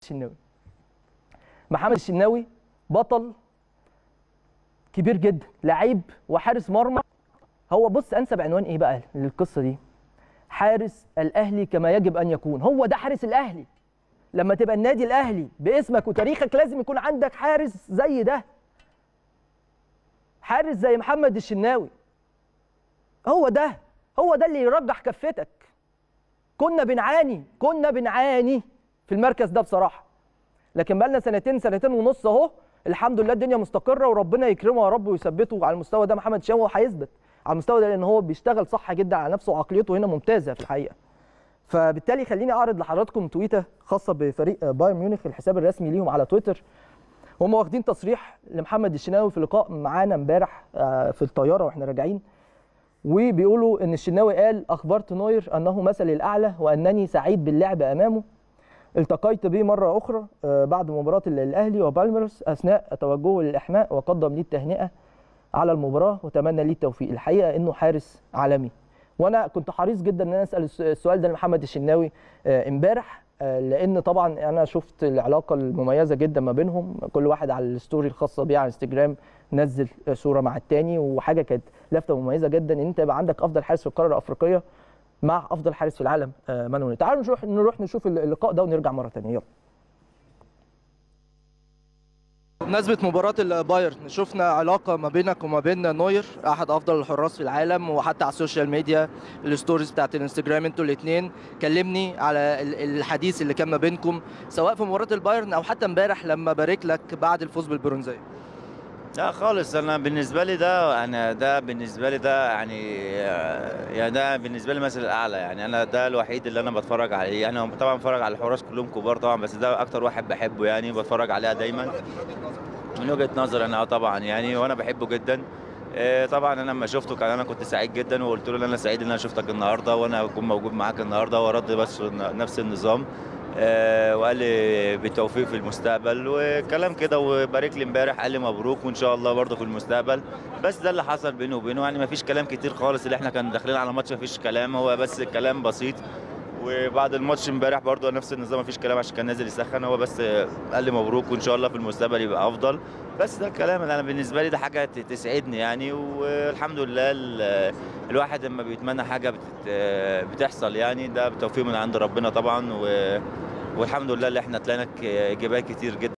الشناوي محمد الشناوي بطل كبير جدا لعيب وحارس مرمى هو بص انسب عنوان ايه بقى للقصه دي حارس الاهلي كما يجب ان يكون هو ده حارس الاهلي لما تبقى النادي الاهلي باسمك وتاريخك لازم يكون عندك حارس زي ده حارس زي محمد الشناوي هو ده هو ده اللي يرجح كفتك كنا بنعاني كنا بنعاني في المركز ده بصراحه لكن بقالنا سنتين سنتين ونص اهو الحمد لله الدنيا مستقره وربنا يكرمه يا رب ويثبته على المستوى ده محمد شاوي وهيثبت على المستوى ده لان هو بيشتغل صح جدا على نفسه وعقليته هنا ممتازه في الحقيقه فبالتالي خليني اعرض لحضراتكم تويته خاصه بفريق بايرن ميونخ الحساب الرسمي ليهم على تويتر هم واخدين تصريح لمحمد الشناوي في لقاء معانا امبارح في الطياره واحنا راجعين وبيقولوا ان الشناوي قال اخبرت نوير انه مثلي الاعلى وانني سعيد باللعب امامه التقيت به مره اخرى بعد مباراه الاهلي وبالميرس اثناء توجهه للاحماء وقدم لي التهنئه على المباراه وتمنى لي التوفيق الحقيقه انه حارس عالمي وانا كنت حريص جدا ان انا اسال السؤال ده لمحمد الشناوي امبارح لان طبعا انا شفت العلاقه المميزه جدا ما بينهم كل واحد على الستوري الخاصه بيه على انستجرام نزل صوره مع التاني وحاجه كانت لافته مميزه جدا ان انت يبقى عندك افضل حارس في القاره الافريقيه مع افضل حارس في العالم مانويل تعالوا نروح نروح نشوف اللقاء ده ونرجع مره ثانيه يلا بمناسبة مباراة البايرن شفنا علاقة ما بينك وما بين نوير أحد أفضل الحراس في العالم وحتى على السوشيال ميديا الستوريز بتاعت الانستجرام انتوا الاثنين كلمني على الحديث اللي كان ما بينكم سواء في مباراة البايرن أو حتى امبارح لما بارك لك بعد الفوز بالبرونزية. لا خالص انا بالنسبه لي ده انا ده بالنسبه لي ده يعني يعني ده بالنسبه لي مثل الاعلى يعني انا ده الوحيد اللي انا بتفرج عليه انا يعني طبعا بتفرج على الحراس كلهم كبار طبعا بس ده اكتر واحد بحبه يعني بتفرج عليها دايما من وجهه نظري انا طبعا يعني وانا بحبه جدا طبعا انا لما شفته كان انا كنت سعيد جدا وقلت له ان انا سعيد ان انا شفتك النهارده وانا اكون موجود معاك النهارده ورد بس نفس النظام آه وقال لي بالتوفيق في المستقبل وكلام كده وبارك لي امبارح قال لي مبروك وان شاء الله برضه في المستقبل بس ده اللي حصل بينه وبينه يعني ما فيش كلام كتير خالص اللي احنا كنا داخلين على ماتش ما فيش كلام هو بس كلام بسيط وبعد الماتش امبارح برضه نفس النظام ما فيش كلام عشان كان نازل يسخن هو بس قال لي مبروك وان شاء الله في المستقبل يبقى افضل بس ده الكلام اللي انا بالنسبه لي ده حاجه تسعدني يعني والحمد لله الواحد لما بيتمنى حاجه بتحصل يعني ده بتوفيق من عند ربنا طبعا و والحمد لله اللي احنا طلعنا ايجابيات كتير جدا